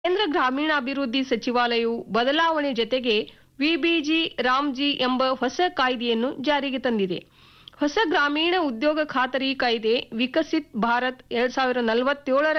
ಕೇಂದ್ರ ಗ್ರಾಮೀಣಾಭಿವೃದ್ಧಿ ಸಚಿವಾಲಯವು ಬದಲಾವಣೆ ಜತೆಗೆ ವಿಬಿಜಿ ರಾಮ್ಜಿ ಎಂಬ ಹೊಸ ಕಾಯ್ದೆಯನ್ನು ಜಾರಿಗೆ ತಂದಿದೆ ಹೊಸ ಗ್ರಾಮೀಣ ಉದ್ಯೋಗ ಖಾತರಿ ಕಾಯ್ದೆ ವಿಕಸಿತ್ ಭಾರತ್ ಎರಡ್ ಸಾವಿರದ ನಲವತ್ತೇಳರ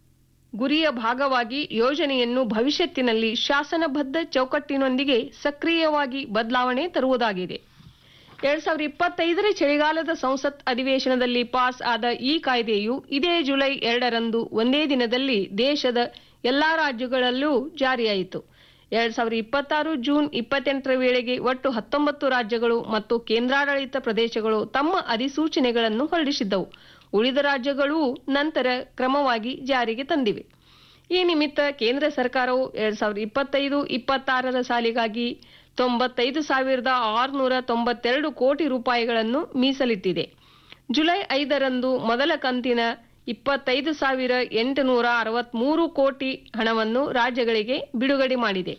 ಗುರಿಯ ಭಾಗವಾಗಿ ಯೋಜನೆಯನ್ನು ಭವಿಷ್ಯತ್ತಿನಲ್ಲಿ ಶಾಸನಬದ್ಧ ಚೌಕಟ್ಟಿನೊಂದಿಗೆ ಸಕ್ರಿಯವಾಗಿ ಬದಲಾವಣೆ ತರುವುದಾಗಿದೆ ಎರಡ್ ಸಾವಿರದ ಇಪ್ಪತ್ತೈದರ ಚಳಿಗಾಲದ ಸಂಸತ್ ಅಧಿವೇಶನದಲ್ಲಿ ಪಾಸ್ ಆದ ಈ ಕಾಯ್ದೆಯು ಇದೇ ಜುಲೈ ಎರಡರಂದು ಒಂದೇ ದಿನದಲ್ಲಿ ದೇಶದ ಎಲ್ಲಾ ರಾಜ್ಯಗಳಲ್ಲೂ ಜಾರಿಯಾಯಿತು ಎರಡ್ ಸಾವಿರದ ಇಪ್ಪತ್ತಾರು ಜೂನ್ ಇಪ್ಪತ್ತೆಂಟರ ವೇಳೆಗೆ ಒಟ್ಟು ಹತ್ತೊಂಬತ್ತು ರಾಜ್ಯಗಳು ಮತ್ತು ಕೇಂದ್ರಾಡಳಿತ ಪ್ರದೇಶಗಳು ತಮ್ಮ ಅಧಿಸೂಚನೆಗಳನ್ನು ಹೊರಡಿಸಿದ್ದವು ಉಳಿದ ರಾಜ್ಯಗಳೂ ನಂತರ ಕ್ರಮವಾಗಿ ಜಾರಿಗೆ ತಂದಿವೆ ಈ ನಿಮಿತ್ತ ಕೇಂದ್ರ ಸರ್ಕಾರವು ಎರಡ್ ಸಾವಿರದ ಇಪ್ಪತ್ತೈದು ಇಪ್ಪತ್ತಾರರ ಸಾಲಿಗಾಗಿ ತೊಂಬತ್ತೈದು ಸಾವಿರದ ಆರುನೂರ ತೊಂಬತ್ತೆರಡು ಕೋಟಿ ರೂಪಾಯಿಗಳನ್ನು ಮೀಸಲಿಟ್ಟಿದೆ ಜುಲೈ ಐದರಂದು ಮೊದಲ ಕಂತಿನ ಇಪ್ಪತ್ತೈದು ಸಾವಿರ ಎಂಟುನೂರ ಅರವತ್ಮೂರು ಕೋಟಿ ಹಣವನ್ನು ರಾಜ್ಯಗಳಿಗೆ ಬಿಡುಗಡೆ ಮಾಡಿದೆ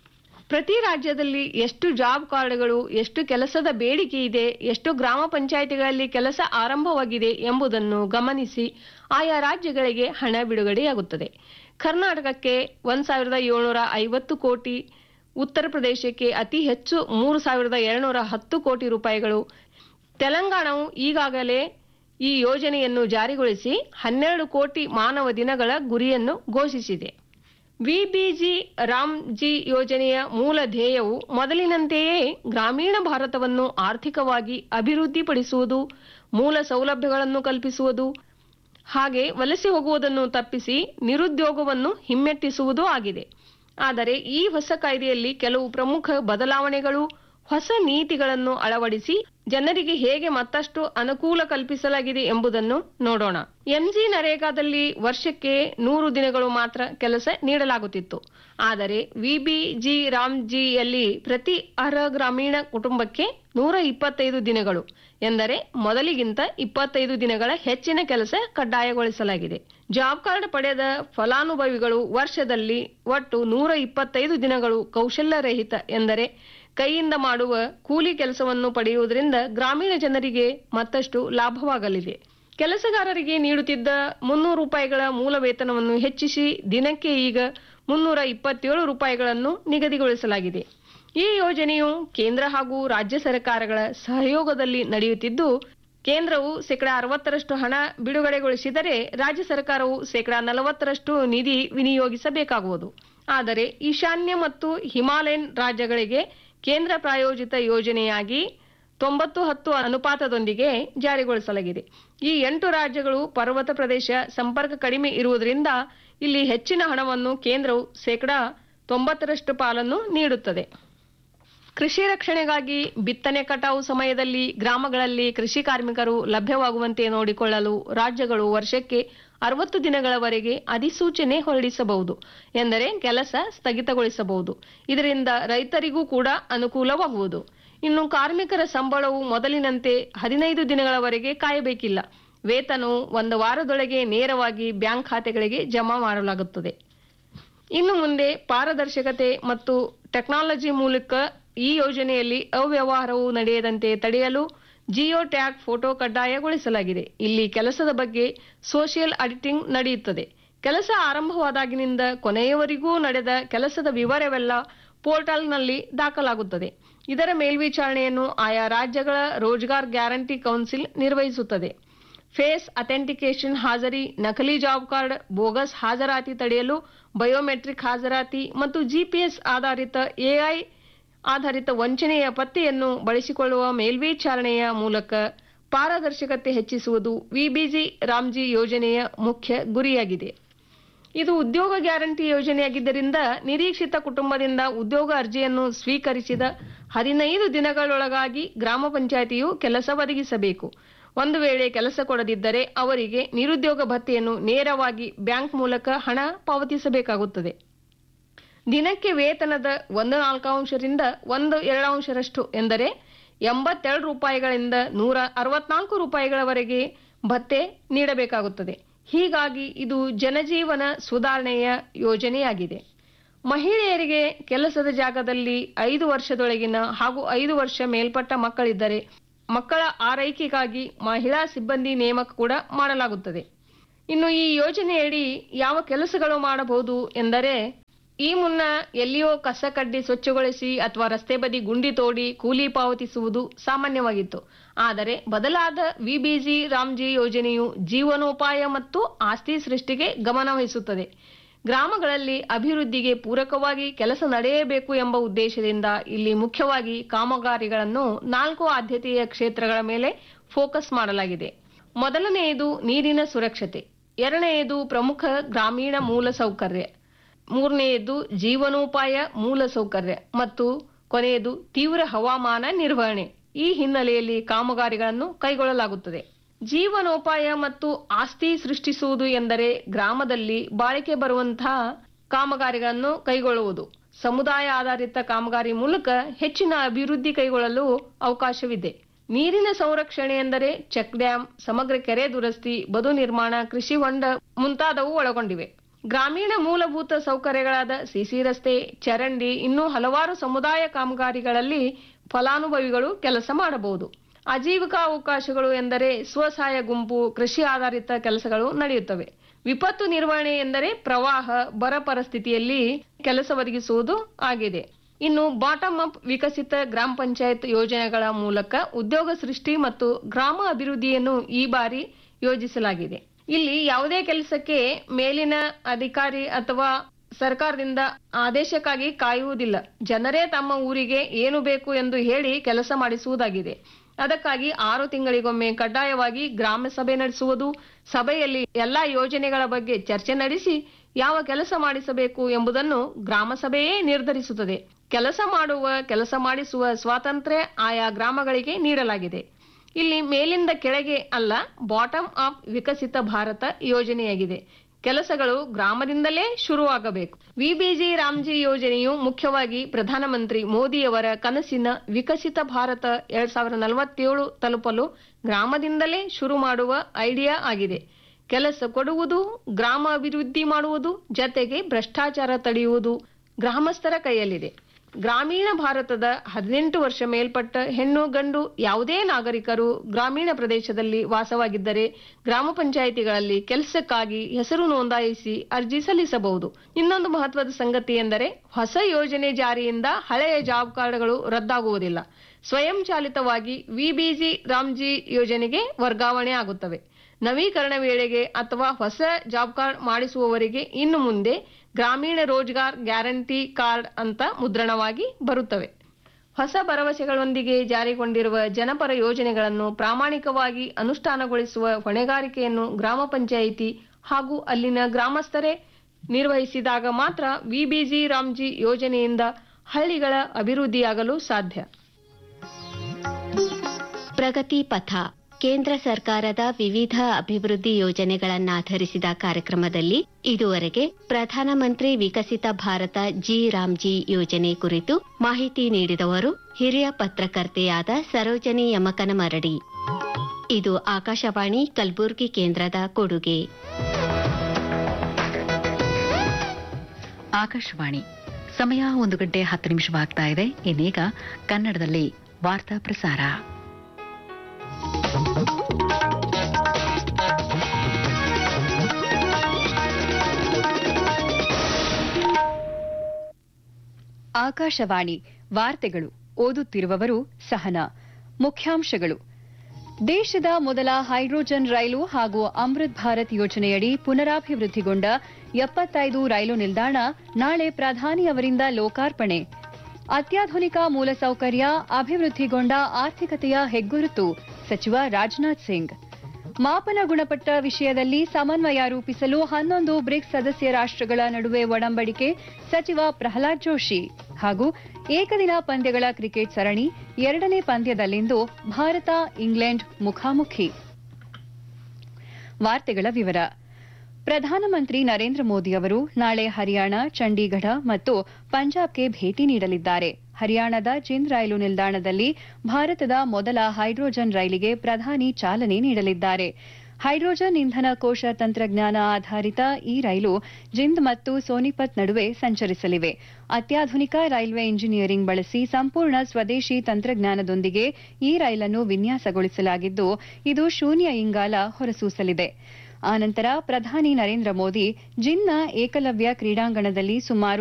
ಪ್ರತಿ ರಾಜ್ಯದಲ್ಲಿ ಎಷ್ಟು ಜಾಬ್ ಕಾರ್ಡ್ಗಳು ಎಷ್ಟು ಕೆಲಸದ ಬೇಡಿಕೆ ಇದೆ ಎಷ್ಟು ಗ್ರಾಮ ಪಂಚಾಯಿತಿಗಳಲ್ಲಿ ಕೆಲಸ ಆರಂಭವಾಗಿದೆ ಎಂಬುದನ್ನು ಗಮನಿಸಿ ಆಯಾ ರಾಜ್ಯಗಳಿಗೆ ಹಣ ಬಿಡುಗಡೆಯಾಗುತ್ತದೆ ಕರ್ನಾಟಕಕ್ಕೆ ಒಂದ್ ಸಾವಿರದ ಏಳ್ನೂರ ಐವತ್ತು ಕೋಟಿ ಉತ್ತರ ಪ್ರದೇಶಕ್ಕೆ ಅತಿ ಹೆಚ್ಚು ಮೂರು ಸಾವಿರದ ಏಳ್ನೂರ ಹತ್ತು ಕೋಟಿ ರೂಪಾಯಿಗಳು ತೆಲಂಗಾಣವು ಈಗಾಗಲೇ ಈ ಯೋಜನೆಯನ್ನು ಜಾರಿಗೊಳಿಸಿ ಹನ್ನೆರಡು ಕೋಟಿ ಮಾನವ ದಿನಗಳ ಗುರಿಯನ್ನು ಘೋಷಿಸಿದೆ ವಿಬಿಜಿ ರಾಮ್ಜಿ ಯೋಜನೆಯ ಮೂಲ ಧ್ಯೇಯವು ಮೊದಲಿನಂತೆಯೇ ಗ್ರಾಮೀಣ ಭಾರತವನ್ನು ಆರ್ಥಿಕವಾಗಿ ಅಭಿವೃದ್ಧಿಪಡಿಸುವುದು ಮೂಲ ಸೌಲಭ್ಯಗಳನ್ನು ಕಲ್ಪಿಸುವುದು ಹಾಗೆ ವಲಸೆ ಹೋಗುವುದನ್ನು ತಪ್ಪಿಸಿ ನಿರುದ್ಯೋಗವನ್ನು ಹಿಮ್ಮೆಟ್ಟಿಸುವುದೂ ಆಗಿದೆ ಆದರೆ ಈ ಹೊಸ ಕಾಯ್ದೆಯಲ್ಲಿ ಕೆಲವು ಪ್ರಮುಖ ಬದಲಾವಣೆಗಳು ಹೊಸ ನೀತಿಗಳನ್ನು ಅಳವಡಿಸಿ ಜನರಿಗೆ ಹೇಗೆ ಮತ್ತಷ್ಟು ಅನುಕೂಲ ಕಲ್ಪಿಸಲಾಗಿದೆ ಎಂಬುದನ್ನು ನೋಡೋಣ ಎಂಜಿ ನರೇಗಾದಲ್ಲಿ ವರ್ಷಕ್ಕೆ ನೂರು ದಿನಗಳು ಮಾತ್ರ ಕೆಲಸ ನೀಡಲಾಗುತ್ತಿತ್ತು ಆದರೆ ವಿಬಿಜಿ ರಾಮ್ಜಿಯಲ್ಲಿ ಪ್ರತಿ ಅರ್ಹ ಗ್ರಾಮೀಣ ಕುಟುಂಬಕ್ಕೆ ನೂರ ಇಪ್ಪತ್ತೈದು ದಿನಗಳು ಎಂದರೆ ಮೊದಲಿಗಿಂತ ಇಪ್ಪತ್ತೈದು ದಿನಗಳ ಹೆಚ್ಚಿನ ಕೆಲಸ ಕಡ್ಡಾಯಗೊಳಿಸಲಾಗಿದೆ ಜಾಬ್ ಕಾರ್ಡ್ ಪಡೆದ ಫಲಾನುಭವಿಗಳು ವರ್ಷದಲ್ಲಿ ಒಟ್ಟು ನೂರ ಇಪ್ಪತ್ತೈದು ದಿನಗಳು ಕೌಶಲ್ಯರಹಿತ ಎಂದರೆ ಕೈಯಿಂದ ಮಾಡುವ ಕೂಲಿ ಕೆಲಸವನ್ನು ಪಡೆಯುವುದರಿಂದ ಗ್ರಾಮೀಣ ಜನರಿಗೆ ಮತ್ತಷ್ಟು ಲಾಭವಾಗಲಿದೆ ಕೆಲಸಗಾರರಿಗೆ ನೀಡುತ್ತಿದ್ದ ಮುನ್ನೂರು ರೂಪಾಯಿಗಳ ಮೂಲ ವೇತನವನ್ನು ಹೆಚ್ಚಿಸಿ ದಿನಕ್ಕೆ ಈಗ ಮುನ್ನೂರ ಇಪ್ಪತ್ತೇಳು ರೂಪಾಯಿಗಳನ್ನು ನಿಗದಿಗೊಳಿಸಲಾಗಿದೆ ಈ ಯೋಜನೆಯು ಕೇಂದ್ರ ಹಾಗೂ ರಾಜ್ಯ ಸರ್ಕಾರಗಳ ಸಹಯೋಗದಲ್ಲಿ ನಡೆಯುತ್ತಿದ್ದು ಕೇಂದ್ರವು ಶೇಕಡಾ ಅರವತ್ತರಷ್ಟು ಹಣ ಬಿಡುಗಡೆಗೊಳಿಸಿದರೆ ರಾಜ್ಯ ಸರ್ಕಾರವು ಶೇಕಡಾ ನಲವತ್ತರಷ್ಟು ನಿಧಿ ವಿನಿಯೋಗಿಸಬೇಕಾಗುವುದು ಆದರೆ ಈಶಾನ್ಯ ಮತ್ತು ಹಿಮಾಲಯನ್ ರಾಜ್ಯಗಳಿಗೆ ಕೇಂದ್ರ ಪ್ರಾಯೋಜಿತ ಯೋಜನೆಯಾಗಿ ತೊಂಬತ್ತು ಹತ್ತು ಅನುಪಾತದೊಂದಿಗೆ ಜಾರಿಗೊಳಿಸಲಾಗಿದೆ ಈ ಎಂಟು ರಾಜ್ಯಗಳು ಪರ್ವತ ಪ್ರದೇಶ ಸಂಪರ್ಕ ಕಡಿಮೆ ಇರುವುದರಿಂದ ಇಲ್ಲಿ ಹೆಚ್ಚಿನ ಹಣವನ್ನು ಕೇಂದ್ರವು ಶೇಕಡಾ ತೊಂಬತ್ತರಷ್ಟು ಪಾಲನ್ನು ನೀಡುತ್ತದೆ ಕೃಷಿ ರಕ್ಷಣೆಗಾಗಿ ಬಿತ್ತನೆ ಕಟಾವು ಸಮಯದಲ್ಲಿ ಗ್ರಾಮಗಳಲ್ಲಿ ಕೃಷಿ ಕಾರ್ಮಿಕರು ಲಭ್ಯವಾಗುವಂತೆ ನೋಡಿಕೊಳ್ಳಲು ರಾಜ್ಯಗಳು ವರ್ಷಕ್ಕೆ ಅರವತ್ತು ದಿನಗಳವರೆಗೆ ಅಧಿಸೂಚನೆ ಹೊರಡಿಸಬಹುದು ಎಂದರೆ ಕೆಲಸ ಸ್ಥಗಿತಗೊಳಿಸಬಹುದು ಇದರಿಂದ ರೈತರಿಗೂ ಕೂಡ ಅನುಕೂಲವಾಗುವುದು ಇನ್ನು ಕಾರ್ಮಿಕರ ಸಂಬಳವು ಮೊದಲಿನಂತೆ ಹದಿನೈದು ದಿನಗಳವರೆಗೆ ಕಾಯಬೇಕಿಲ್ಲ ವೇತನವು ಒಂದು ವಾರದೊಳಗೆ ನೇರವಾಗಿ ಬ್ಯಾಂಕ್ ಖಾತೆಗಳಿಗೆ ಜಮಾ ಮಾಡಲಾಗುತ್ತದೆ ಇನ್ನು ಮುಂದೆ ಪಾರದರ್ಶಕತೆ ಮತ್ತು ಟೆಕ್ನಾಲಜಿ ಮೂಲಕ ಈ ಯೋಜನೆಯಲ್ಲಿ ಅವ್ಯವಹಾರವು ನಡೆಯದಂತೆ ತಡೆಯಲು ಜಿಯೋ ಟ್ಯಾಗ್ ಫೋಟೋ ಕಡ್ಡಾಯಗೊಳಿಸಲಾಗಿದೆ ಇಲ್ಲಿ ಕೆಲಸದ ಬಗ್ಗೆ ಸೋಷಿಯಲ್ ಆಡಿಟಿಂಗ್ ನಡೆಯುತ್ತದೆ ಕೆಲಸ ಆರಂಭವಾದಾಗಿನಿಂದ ಕೊನೆಯವರೆಗೂ ನಡೆದ ಕೆಲಸದ ವಿವರವೆಲ್ಲ ಪೋರ್ಟಲ್ನಲ್ಲಿ ದಾಖಲಾಗುತ್ತದೆ ಇದರ ಮೇಲ್ವಿಚಾರಣೆಯನ್ನು ಆಯಾ ರಾಜ್ಯಗಳ ರೋಜ್ಗಾರ್ ಗ್ಯಾರಂಟಿ ಕೌನ್ಸಿಲ್ ನಿರ್ವಹಿಸುತ್ತದೆ ಫೇಸ್ ಅಥೆಂಟಿಕೇಶನ್ ಹಾಜರಿ ನಕಲಿ ಜಾಬ್ ಕಾರ್ಡ್ ಬೋಗಸ್ ಹಾಜರಾತಿ ತಡೆಯಲು ಬಯೋಮೆಟ್ರಿಕ್ ಹಾಜರಾತಿ ಮತ್ತು ಜಿಪಿಎಸ್ ಆಧಾರಿತ ಎಐ ಆಧಾರಿತ ವಂಚನೆಯ ಪತ್ತೆಯನ್ನು ಬಳಸಿಕೊಳ್ಳುವ ಮೇಲ್ವಿಚಾರಣೆಯ ಮೂಲಕ ಪಾರದರ್ಶಕತೆ ಹೆಚ್ಚಿಸುವುದು ವಿಬಿಜಿ ರಾಮ್ಜಿ ಯೋಜನೆಯ ಮುಖ್ಯ ಗುರಿಯಾಗಿದೆ ಇದು ಉದ್ಯೋಗ ಗ್ಯಾರಂಟಿ ಯೋಜನೆಯಾಗಿದ್ದರಿಂದ ನಿರೀಕ್ಷಿತ ಕುಟುಂಬದಿಂದ ಉದ್ಯೋಗ ಅರ್ಜಿಯನ್ನು ಸ್ವೀಕರಿಸಿದ ಹದಿನೈದು ದಿನಗಳೊಳಗಾಗಿ ಗ್ರಾಮ ಪಂಚಾಯಿತಿಯು ಕೆಲಸ ಒದಗಿಸಬೇಕು ಒಂದು ವೇಳೆ ಕೆಲಸ ಕೊಡದಿದ್ದರೆ ಅವರಿಗೆ ನಿರುದ್ಯೋಗ ಭತ್ಯೆಯನ್ನು ನೇರವಾಗಿ ಬ್ಯಾಂಕ್ ಮೂಲಕ ಹಣ ಪಾವತಿಸಬೇಕಾಗುತ್ತದೆ ದಿನಕ್ಕೆ ವೇತನದ ಒಂದು ನಾಲ್ಕಾಂಶರಿಂದ ಒಂದು ಎರಡಾಂಶರಷ್ಟು ಎಂದರೆ ಎಂಬತ್ತೆರಡು ರೂಪಾಯಿಗಳಿಂದ ನೂರ ಅರವತ್ನಾಲ್ಕು ರೂಪಾಯಿಗಳವರೆಗೆ ಭತ್ಯೆ ನೀಡಬೇಕಾಗುತ್ತದೆ ಹೀಗಾಗಿ ಇದು ಜನಜೀವನ ಸುಧಾರಣೆಯ ಯೋಜನೆಯಾಗಿದೆ ಮಹಿಳೆಯರಿಗೆ ಕೆಲಸದ ಜಾಗದಲ್ಲಿ ಐದು ವರ್ಷದೊಳಗಿನ ಹಾಗೂ ಐದು ವರ್ಷ ಮೇಲ್ಪಟ್ಟ ಮಕ್ಕಳಿದ್ದರೆ ಮಕ್ಕಳ ಆರೈಕೆಗಾಗಿ ಮಹಿಳಾ ಸಿಬ್ಬಂದಿ ನೇಮಕ ಕೂಡ ಮಾಡಲಾಗುತ್ತದೆ ಇನ್ನು ಈ ಯೋಜನೆಯಡಿ ಯಾವ ಕೆಲಸಗಳು ಮಾಡಬಹುದು ಎಂದರೆ ಈ ಮುನ್ನ ಎಲ್ಲಿಯೋ ಕಸ ಕಡ್ಡಿ ಸ್ವಚ್ಛಗೊಳಿಸಿ ಅಥವಾ ರಸ್ತೆ ಬದಿ ಗುಂಡಿ ತೋಡಿ ಕೂಲಿ ಪಾವತಿಸುವುದು ಸಾಮಾನ್ಯವಾಗಿತ್ತು ಆದರೆ ಬದಲಾದ ವಿಬಿಜಿ ರಾಮ್ಜಿ ಯೋಜನೆಯು ಜೀವನೋಪಾಯ ಮತ್ತು ಆಸ್ತಿ ಸೃಷ್ಟಿಗೆ ಗಮನ ವಹಿಸುತ್ತದೆ ಗ್ರಾಮಗಳಲ್ಲಿ ಅಭಿವೃದ್ಧಿಗೆ ಪೂರಕವಾಗಿ ಕೆಲಸ ನಡೆಯಬೇಕು ಎಂಬ ಉದ್ದೇಶದಿಂದ ಇಲ್ಲಿ ಮುಖ್ಯವಾಗಿ ಕಾಮಗಾರಿಗಳನ್ನು ನಾಲ್ಕು ಆದ್ಯತೆಯ ಕ್ಷೇತ್ರಗಳ ಮೇಲೆ ಫೋಕಸ್ ಮಾಡಲಾಗಿದೆ ಮೊದಲನೆಯದು ನೀರಿನ ಸುರಕ್ಷತೆ ಎರಡನೆಯದು ಪ್ರಮುಖ ಗ್ರಾಮೀಣ ಮೂಲಸೌಕರ್ಯ ಮೂರನೆಯದು ಜೀವನೋಪಾಯ ಮೂಲಸೌಕರ್ಯ ಮತ್ತು ಕೊನೆಯದು ತೀವ್ರ ಹವಾಮಾನ ನಿರ್ವಹಣೆ ಈ ಹಿನ್ನೆಲೆಯಲ್ಲಿ ಕಾಮಗಾರಿಗಳನ್ನು ಕೈಗೊಳ್ಳಲಾಗುತ್ತದೆ ಜೀವನೋಪಾಯ ಮತ್ತು ಆಸ್ತಿ ಸೃಷ್ಟಿಸುವುದು ಎಂದರೆ ಗ್ರಾಮದಲ್ಲಿ ಬಾಳಿಕೆ ಬರುವಂತಹ ಕಾಮಗಾರಿಗಳನ್ನು ಕೈಗೊಳ್ಳುವುದು ಸಮುದಾಯ ಆಧಾರಿತ ಕಾಮಗಾರಿ ಮೂಲಕ ಹೆಚ್ಚಿನ ಅಭಿವೃದ್ಧಿ ಕೈಗೊಳ್ಳಲು ಅವಕಾಶವಿದೆ ನೀರಿನ ಸಂರಕ್ಷಣೆ ಎಂದರೆ ಚೆಕ್ ಡ್ಯಾಂ ಸಮಗ್ರ ಕೆರೆ ದುರಸ್ತಿ ಬದು ನಿರ್ಮಾಣ ಕೃಷಿ ಹೊಂಡ ಮುಂತಾದವು ಒಳಗೊಂಡಿವೆ ಗ್ರಾಮೀಣ ಮೂಲಭೂತ ಸೌಕರ್ಯಗಳಾದ ಸಿಸಿ ರಸ್ತೆ ಚರಂಡಿ ಇನ್ನೂ ಹಲವಾರು ಸಮುದಾಯ ಕಾಮಗಾರಿಗಳಲ್ಲಿ ಫಲಾನುಭವಿಗಳು ಕೆಲಸ ಮಾಡಬಹುದು ಆಜೀವಿಕಾ ಅವಕಾಶಗಳು ಎಂದರೆ ಸ್ವಸಹಾಯ ಗುಂಪು ಕೃಷಿ ಆಧಾರಿತ ಕೆಲಸಗಳು ನಡೆಯುತ್ತವೆ ವಿಪತ್ತು ನಿರ್ವಹಣೆ ಎಂದರೆ ಪ್ರವಾಹ ಬರ ಪರಿಸ್ಥಿತಿಯಲ್ಲಿ ಕೆಲಸ ಒದಗಿಸುವುದು ಆಗಿದೆ ಇನ್ನು ಬಾಟಮ್ ಅಪ್ ವಿಕಸಿತ ಗ್ರಾಮ ಪಂಚಾಯತ್ ಯೋಜನೆಗಳ ಮೂಲಕ ಉದ್ಯೋಗ ಸೃಷ್ಟಿ ಮತ್ತು ಗ್ರಾಮ ಅಭಿವೃದ್ಧಿಯನ್ನು ಈ ಬಾರಿ ಯೋಜಿಸಲಾಗಿದೆ ಇಲ್ಲಿ ಯಾವುದೇ ಕೆಲಸಕ್ಕೆ ಮೇಲಿನ ಅಧಿಕಾರಿ ಅಥವಾ ಸರ್ಕಾರದಿಂದ ಆದೇಶಕ್ಕಾಗಿ ಕಾಯುವುದಿಲ್ಲ ಜನರೇ ತಮ್ಮ ಊರಿಗೆ ಏನು ಬೇಕು ಎಂದು ಹೇಳಿ ಕೆಲಸ ಮಾಡಿಸುವುದಾಗಿದೆ ಅದಕ್ಕಾಗಿ ಆರು ತಿಂಗಳಿಗೊಮ್ಮೆ ಕಡ್ಡಾಯವಾಗಿ ಗ್ರಾಮ ಸಭೆ ನಡೆಸುವುದು ಸಭೆಯಲ್ಲಿ ಎಲ್ಲಾ ಯೋಜನೆಗಳ ಬಗ್ಗೆ ಚರ್ಚೆ ನಡೆಸಿ ಯಾವ ಕೆಲಸ ಮಾಡಿಸಬೇಕು ಎಂಬುದನ್ನು ಗ್ರಾಮ ಸಭೆಯೇ ನಿರ್ಧರಿಸುತ್ತದೆ ಕೆಲಸ ಮಾಡುವ ಕೆಲಸ ಮಾಡಿಸುವ ಸ್ವಾತಂತ್ರ್ಯ ಆಯಾ ಗ್ರಾಮಗಳಿಗೆ ನೀಡಲಾಗಿದೆ ಇಲ್ಲಿ ಮೇಲಿಂದ ಕೆಳಗೆ ಅಲ್ಲ ಬಾಟಮ್ ಅಪ್ ವಿಕಸಿತ ಭಾರತ ಯೋಜನೆಯಾಗಿದೆ ಕೆಲಸಗಳು ಗ್ರಾಮದಿಂದಲೇ ಶುರುವಾಗಬೇಕು ವಿಬಿಜಿ ರಾಮ್ಜಿ ಯೋಜನೆಯು ಮುಖ್ಯವಾಗಿ ಪ್ರಧಾನಮಂತ್ರಿ ಮೋದಿಯವರ ಕನಸಿನ ವಿಕಸಿತ ಭಾರತ ಎರಡ್ ಸಾವಿರದ ನಲವತ್ತೇಳು ತಲುಪಲು ಗ್ರಾಮದಿಂದಲೇ ಶುರು ಮಾಡುವ ಐಡಿಯಾ ಆಗಿದೆ ಕೆಲಸ ಕೊಡುವುದು ಗ್ರಾಮ ಅಭಿವೃದ್ಧಿ ಮಾಡುವುದು ಜತೆಗೆ ಭ್ರಷ್ಟಾಚಾರ ತಡೆಯುವುದು ಗ್ರಾಮಸ್ಥರ ಕೈಯಲ್ಲಿದೆ ಗ್ರಾಮೀಣ ಭಾರತದ ಹದಿನೆಂಟು ವರ್ಷ ಮೇಲ್ಪಟ್ಟ ಹೆಣ್ಣು ಗಂಡು ಯಾವುದೇ ನಾಗರಿಕರು ಗ್ರಾಮೀಣ ಪ್ರದೇಶದಲ್ಲಿ ವಾಸವಾಗಿದ್ದರೆ ಗ್ರಾಮ ಪಂಚಾಯಿತಿಗಳಲ್ಲಿ ಕೆಲಸಕ್ಕಾಗಿ ಹೆಸರು ನೋಂದಾಯಿಸಿ ಅರ್ಜಿ ಸಲ್ಲಿಸಬಹುದು ಇನ್ನೊಂದು ಮಹತ್ವದ ಸಂಗತಿ ಎಂದರೆ ಹೊಸ ಯೋಜನೆ ಜಾರಿಯಿಂದ ಹಳೆಯ ಜಾಬ್ ಕಾರ್ಡ್ಗಳು ರದ್ದಾಗುವುದಿಲ್ಲ ಸ್ವಯಂ ಚಾಲಿತವಾಗಿ ವಿಬಿಜಿ ರಾಮ್ಜಿ ಯೋಜನೆಗೆ ವರ್ಗಾವಣೆ ಆಗುತ್ತವೆ ನವೀಕರಣ ವೇಳೆಗೆ ಅಥವಾ ಹೊಸ ಜಾಬ್ ಕಾರ್ಡ್ ಮಾಡಿಸುವವರಿಗೆ ಇನ್ನು ಮುಂದೆ ಗ್ರಾಮೀಣ ರೋಜ್ಗಾರ್ ಗ್ಯಾರಂಟಿ ಕಾರ್ಡ್ ಅಂತ ಮುದ್ರಣವಾಗಿ ಬರುತ್ತವೆ ಹೊಸ ಭರವಸೆಗಳೊಂದಿಗೆ ಜಾರಿಗೊಂಡಿರುವ ಜನಪರ ಯೋಜನೆಗಳನ್ನು ಪ್ರಾಮಾಣಿಕವಾಗಿ ಅನುಷ್ಠಾನಗೊಳಿಸುವ ಹೊಣೆಗಾರಿಕೆಯನ್ನು ಗ್ರಾಮ ಪಂಚಾಯಿತಿ ಹಾಗೂ ಅಲ್ಲಿನ ಗ್ರಾಮಸ್ಥರೇ ನಿರ್ವಹಿಸಿದಾಗ ಮಾತ್ರ ವಿಬಿಜಿ ರಾಮ್ಜಿ ಯೋಜನೆಯಿಂದ ಹಳ್ಳಿಗಳ ಅಭಿವೃದ್ಧಿಯಾಗಲು ಸಾಧ್ಯ ಪ್ರಗತಿ ಪಥ ಕೇಂದ್ರ ಸರ್ಕಾರದ ವಿವಿಧ ಅಭಿವೃದ್ಧಿ ಯೋಜನೆಗಳನ್ನಾಧರಿಸಿದ ಕಾರ್ಯಕ್ರಮದಲ್ಲಿ ಇದುವರೆಗೆ ಪ್ರಧಾನಮಂತ್ರಿ ವಿಕಸಿತ ಭಾರತ ಜಿ ರಾಮ್ಜಿ ಯೋಜನೆ ಕುರಿತು ಮಾಹಿತಿ ನೀಡಿದವರು ಹಿರಿಯ ಪತ್ರಕರ್ತೆಯಾದ ಸರೋಜನಿ ಯಮಕನಮರಡಿ ಇದು ಆಕಾಶವಾಣಿ ಕಲಬುರಗಿ ಕೇಂದ್ರದ ಕೊಡುಗೆ ಆಕಾಶವಾಣಿ ಸಮಯ ಒಂದು ಗಂಟೆ ಹತ್ತು ನಿಮಿಷವಾಗ್ತಾ ಇದೆ ಇನ್ನೀಗ ಕನ್ನಡದಲ್ಲಿ ವಾರ್ತಾ ಪ್ರಸಾರ ಆಕಾಶವಾಣಿ ವಾರ್ತೆಗಳು ಓದುತ್ತಿರುವವರು ಸಹನಾ ಮುಖ್ಯಾಂಶಗಳು ದೇಶದ ಮೊದಲ ಹೈಡ್ರೋಜನ್ ರೈಲು ಹಾಗೂ ಅಮೃತ್ ಭಾರತ್ ಯೋಜನೆಯಡಿ ಪುನರಾಭಿವೃದ್ಧಿಗೊಂಡ ಎಪ್ಪತ್ತೈದು ರೈಲು ನಿಲ್ದಾಣ ನಾಳೆ ಪ್ರಧಾನಿ ಅವರಿಂದ ಲೋಕಾರ್ಪಣೆ ಅತ್ಯಾಧುನಿಕ ಮೂಲಸೌಕರ್ಯ ಅಭಿವೃದ್ಧಿಗೊಂಡ ಆರ್ಥಿಕತೆಯ ಹೆಗ್ಗುರುತು ಸಚಿವ ರಾಜನಾಥ್ ಸಿಂಗ್ ಮಾಪನ ಗುಣಪಟ್ಟ ವಿಷಯದಲ್ಲಿ ಸಮನ್ವಯ ರೂಪಿಸಲು ಹನ್ನೊಂದು ಬ್ರಿಕ್ಸ್ ಸದಸ್ಯ ರಾಷ್ಟ್ರಗಳ ನಡುವೆ ಒಡಂಬಡಿಕೆ ಸಚಿವ ಪ್ರಹ್ಲಾದ್ ಜೋಶಿ ಹಾಗೂ ಏಕದಿನ ಪಂದ್ಯಗಳ ಕ್ರಿಕೆಟ್ ಸರಣಿ ಎರಡನೇ ಪಂದ್ಯದಲ್ಲಿಂದು ಭಾರತ ಇಂಗ್ಲೆಂಡ್ ಮುಖಾಮುಖಿ ವಾರ್ತೆಗಳ ವಿವರ ಪ್ರಧಾನಮಂತ್ರಿ ನರೇಂದ್ರ ಮೋದಿ ಅವರು ನಾಳೆ ಹರಿಯಾಣ ಚಂಡೀಗಢ ಮತ್ತು ಪಂಜಾಬ್ಗೆ ಭೇಟಿ ನೀಡಲಿದ್ದಾರೆ ಹರಿಯಾಣದ ಜಿಂದ್ ರೈಲು ನಿಲ್ದಾಣದಲ್ಲಿ ಭಾರತದ ಮೊದಲ ಹೈಡ್ರೋಜನ್ ರೈಲಿಗೆ ಪ್ರಧಾನಿ ಚಾಲನೆ ನೀಡಲಿದ್ದಾರೆ ಹೈಡ್ರೋಜನ್ ಇಂಧನ ಕೋಶ ತಂತ್ರಜ್ಞಾನ ಆಧಾರಿತ ಈ ರೈಲು ಜಿಂದ್ ಮತ್ತು ಸೋನಿಪತ್ ನಡುವೆ ಸಂಚರಿಸಲಿವೆ ಅತ್ಯಾಧುನಿಕ ರೈಲ್ವೆ ಇಂಜಿನಿಯರಿಂಗ್ ಬಳಸಿ ಸಂಪೂರ್ಣ ಸ್ವದೇಶಿ ತಂತ್ರಜ್ಞಾನದೊಂದಿಗೆ ಈ ರೈಲನ್ನು ವಿನ್ಯಾಸಗೊಳಿಸಲಾಗಿದ್ದು ಇದು ಶೂನ್ಯ ಇಂಗಾಲ ಹೊರಸೂಸಲಿದೆ ಆನಂತರ ಪ್ರಧಾನಿ ನರೇಂದ್ರ ಮೋದಿ ಜಿನ್ನ ಏಕಲವ್ಯ ಕ್ರೀಡಾಂಗಣದಲ್ಲಿ ಸುಮಾರು